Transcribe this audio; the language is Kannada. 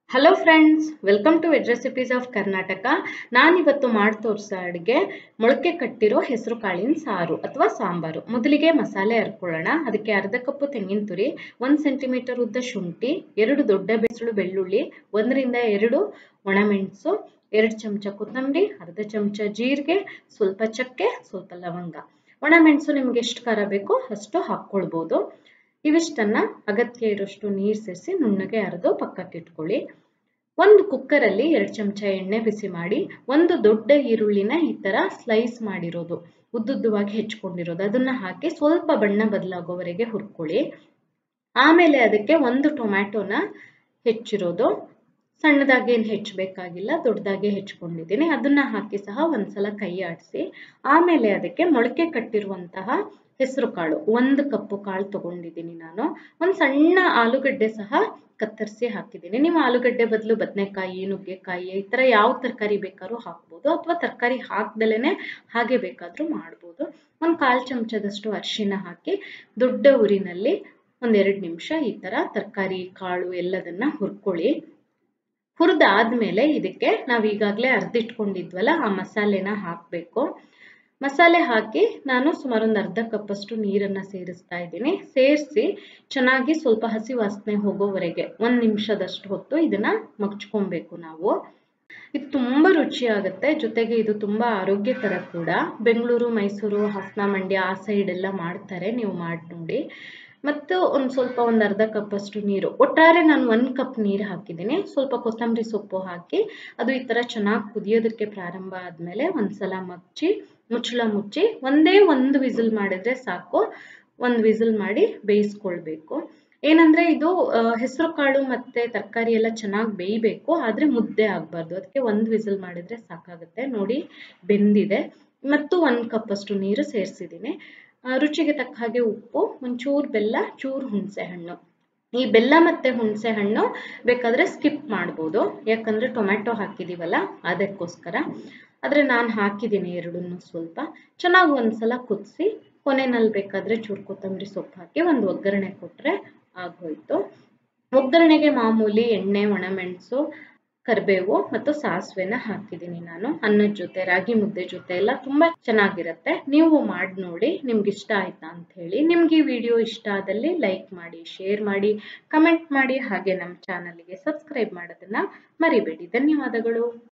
hello friends welcome to veg recipes of Karnataka ನಾನಿವತ್ತು ಮಾಡಿ ತೋರಿಸೋ ಅಡುಗೆ ಮೊಳಕೆ ಕಟ್ಟಿರೋ ಹೆಸರು ಕಾಳಿನ ಸಾರು ಅಥವಾ ಸಾಂಬಾರು ಮೊದಲಿಗೆ ಮಸಾಲೆ ಹರ್ಕೊಳ್ಳೋಣ ಅದಕ್ಕೆ ಅರ್ಧ ಕಪ್ಪು ತೆಂಗಿನ ತುರಿ ಒಂದು ಸೆಂಟಿಮೀಟರ್ ಉದ್ದ ಶುಂಠಿ ಎರಡು ದೊಡ್ಡ ಬೆಸಳು ಬೆಳ್ಳುಳ್ಳಿ ಒಂದರಿಂದ ಎರಡು ಒಣಮೆಣಸು ಎರಡು ಚಮಚ ಕೊತ್ತಂಬರಿ ಅರ್ಧ ಚಮಚ ಜೀರಿಗೆ ಸ್ವಲ್ಪ ಚಕ್ಕೆ ಸ್ವಲ್ಪ ಲವಂಗ ಒಣಮೆಣಸು ನಿಮ್ಗೆ ಎಷ್ಟು ಖಾರ ಬೇಕೋ ಅಷ್ಟು ಹಾಕ್ಕೊಳ್ಬೋದು ಇವಿಷ್ಟನ್ನ ಅಗತ್ಯ ಇರೋಷ್ಟು ನೀರು ಸೇರಿಸಿ ನುಣ್ಣಗೆ ಅರೆದು ಪಕ್ಕಕ್ಕೆ ಇಟ್ಕೊಳ್ಳಿ ಒಂದು ಕುಕ್ಕರಲ್ಲಿ ಎರಡು ಚಮಚ ಎಣ್ಣೆ ಬಿಸಿ ಮಾಡಿ ಒಂದು ದೊಡ್ಡ ಈರುಳ್ಳಿನ ಈ ಥರ ಸ್ಲೈಸ್ ಮಾಡಿರೋದು ಉದ್ದುದ್ದವಾಗಿ ಹೆಚ್ಕೊಂಡಿರೋದು ಅದನ್ನ ಹಾಕಿ ಸ್ವಲ್ಪ ಬಣ್ಣ ಬದಲಾಗೋವರೆಗೆ ಹುರ್ಕೊಳ್ಳಿ ಆಮೇಲೆ ಅದಕ್ಕೆ ಒಂದು ಟೊಮ್ಯಾಟೊನ ಹೆಚ್ಚಿರೋದು ಸಣ್ಣದಾಗಿ ಏನು ಹೆಚ್ಚಬೇಕಾಗಿಲ್ಲ ದೊಡ್ಡದಾಗಿ ಹೆಚ್ಕೊಂಡಿದ್ದೀನಿ ಅದನ್ನ ಹಾಕಿ ಸಹ ಒಂದ್ಸಲ ಕೈ ಆಡಿಸಿ ಆಮೇಲೆ ಅದಕ್ಕೆ ಮೊಳಕೆ ಕಟ್ಟಿರುವಂತಹ ಹೆಸರು ಕಾಳು ಒಂದು ಕಪ್ಪು ಕಾಳು ತಗೊಂಡಿದ್ದೀನಿ ನಾನು ಒಂದು ಸಣ್ಣ ಆಲೂಗಡ್ಡೆ ಸಹ ಕತ್ತರಿಸಿ ಹಾಕಿದ್ದೀನಿ ನೀವು ಆಲೂಗಡ್ಡೆ ಬದಲು ಬದನೆಕಾಯಿ ನುಗ್ಗೆಕಾಯಿ ಈ ಥರ ಯಾವ ತರಕಾರಿ ಬೇಕಾದ್ರೂ ಹಾಕ್ಬೋದು ಅಥವಾ ತರಕಾರಿ ಹಾಕ್ದಲೇ ಹಾಗೆ ಬೇಕಾದರೂ ಮಾಡ್ಬೋದು ಒಂದು ಕಾಲು ಚಮಚದಷ್ಟು ಅರಿಶಿನ ಹಾಕಿ ದೊಡ್ಡ ಉರಿನಲ್ಲಿ ಒಂದೆರಡು ನಿಮಿಷ ಈ ಥರ ತರಕಾರಿ ಕಾಳು ಎಲ್ಲದನ್ನ ಹುರ್ಕೊಳ್ಳಿ ಹುರಿದಾದ್ಮೇಲೆ ಇದಕ್ಕೆ ನಾವು ಈಗಾಗಲೇ ಅರ್ದಿಟ್ಕೊಂಡಿದ್ವಲ್ಲ ಆ ಮಸಾಲೆನ ಹಾಕಬೇಕು ಮಸಾಲೆ ಹಾಕಿ ನಾನು ಸುಮಾರು ಒಂದು ಅರ್ಧ ಕಪ್ಪಷ್ಟು ನೀರನ್ನು ಸೇರಿಸ್ತಾ ಇದ್ದೀನಿ ಸೇರಿಸಿ ಚೆನ್ನಾಗಿ ಸ್ವಲ್ಪ ಹಸಿ ವಾಸನೆ ಹೋಗೋವರೆಗೆ ಒಂದು ನಿಮಿಷದಷ್ಟು ಹೊತ್ತು ಇದನ್ನ ಮಗ್ಚ್ಕೊಬೇಕು ನಾವು ಇದು ತುಂಬ ರುಚಿಯಾಗುತ್ತೆ ಜೊತೆಗೆ ಇದು ತುಂಬ ಆರೋಗ್ಯಕರ ಕೂಡ ಬೆಂಗಳೂರು ಮೈಸೂರು ಹಾಸನ ಮಂಡ್ಯ ಆ ಸೈಡ್ ಎಲ್ಲ ಮಾಡ್ತಾರೆ ನೀವು ಮಾಡಿ ನೋಡಿ ಮತ್ತು ಒಂದು ಸ್ವಲ್ಪ ಒಂದು ಅರ್ಧ ಕಪ್ಪಷ್ಟು ನೀರು ಒಟ್ಟಾರೆ ನಾನು ಒಂದು ಕಪ್ ನೀರು ಹಾಕಿದ್ದೀನಿ ಸ್ವಲ್ಪ ಕೊತ್ತಂಬರಿ ಸೊಪ್ಪು ಹಾಕಿ ಅದು ಈ ಥರ ಚೆನ್ನಾಗಿ ಕುದಿಯೋದಕ್ಕೆ ಪ್ರಾರಂಭ ಆದಮೇಲೆ ಒಂದ್ಸಲ ಮಗ್ಚಿ ಮುಚ್ಚಳ ಮುಚ್ಚಿ ಒಂದೇ ಒಂದು ವಿಸಿಲ್ ಮಾಡಿದ್ರೆ ಸಾಕು ಒಂದು ವಿಸಿಲ್ ಮಾಡಿ ಬೇಯಿಸ್ಕೊಳ್ಬೇಕು ಏನಂದ್ರೆ ಇದು ಹೆಸರು ಕಾಳು ಮತ್ತೆ ತರಕಾರಿ ಎಲ್ಲ ಚೆನ್ನಾಗಿ ಬೇಯಬೇಕು ಆದ್ರೆ ಮುದ್ದೆ ಆಗಬಾರ್ದು ಅದಕ್ಕೆ ಒಂದು ವಿಸಿಲ್ ಮಾಡಿದ್ರೆ ಸಾಕಾಗುತ್ತೆ ನೋಡಿ ಬೆಂದಿದೆ ಮತ್ತು ಒಂದು ಕಪ್ಪಷ್ಟು ನೀರು ಸೇರಿಸಿದ್ದೀನಿ ರುಚಿಗೆ ತಕ್ಕ ಹಾಗೆ ಉಪ್ಪು ಒಂಚೂರು ಬೆಲ್ಲ ಚೂರು ಹುಣಸೆ ಹಣ್ಣು ಈ ಬೆಲ್ಲ ಮತ್ತೆ ಹುಣಸೆ ಹಣ್ಣು ಬೇಕಾದ್ರೆ ಸ್ಕಿಪ್ ಮಾಡ್ಬೋದು ಯಾಕಂದ್ರೆ ಟೊಮ್ಯಾಟೊ ಹಾಕಿದೀವಲ್ಲ ಅದಕ್ಕೋಸ್ಕರ ಆದರೆ ನಾನು ಹಾಕಿದ್ದೀನಿ ಎರಡನ್ನೂ ಸ್ವಲ್ಪ ಚೆನ್ನಾಗಿ ಒಂದ್ಸಲ ಕುದಿಸಿ ಕೊನೆಯಲ್ಲಿ ಬೇಕಾದ್ರೆ ಚೂರು ಕೊತ್ತಂಬರಿ ಸೊಪ್ಪು ಹಾಕಿ ಒಂದು ಒಗ್ಗರಣೆ ಕೊಟ್ಟರೆ ಆಗೋಯ್ತು ಒಗ್ಗರಣೆಗೆ ಮಾಮೂಲಿ ಎಣ್ಣೆ ಒಣಮೆಣಸು ಕರಿಬೇವು ಮತ್ತು ಸಾಸಿವೆನ ಹಾಕಿದ್ದೀನಿ ನಾನು ಅನ್ನದ ಜೊತೆ ರಾಗಿ ಮುದ್ದೆ ಜೊತೆ ಎಲ್ಲ ತುಂಬ ಚೆನ್ನಾಗಿರುತ್ತೆ ನೀವು ಮಾಡಿ ನೋಡಿ ನಿಮ್ಗೆ ಇಷ್ಟ ಆಯ್ತಾ ಅಂತ ಹೇಳಿ ನಿಮ್ಗೆ ಈ ವಿಡಿಯೋ ಇಷ್ಟ ಆದಲ್ಲಿ ಲೈಕ್ ಮಾಡಿ ಶೇರ್ ಮಾಡಿ ಕಮೆಂಟ್ ಮಾಡಿ ಹಾಗೆ ನಮ್ಮ ಚಾನಲ್ಗೆ ಸಬ್ಸ್ಕ್ರೈಬ್ ಮಾಡೋದನ್ನ ಮರಿಬೇಡಿ ಧನ್ಯವಾದಗಳು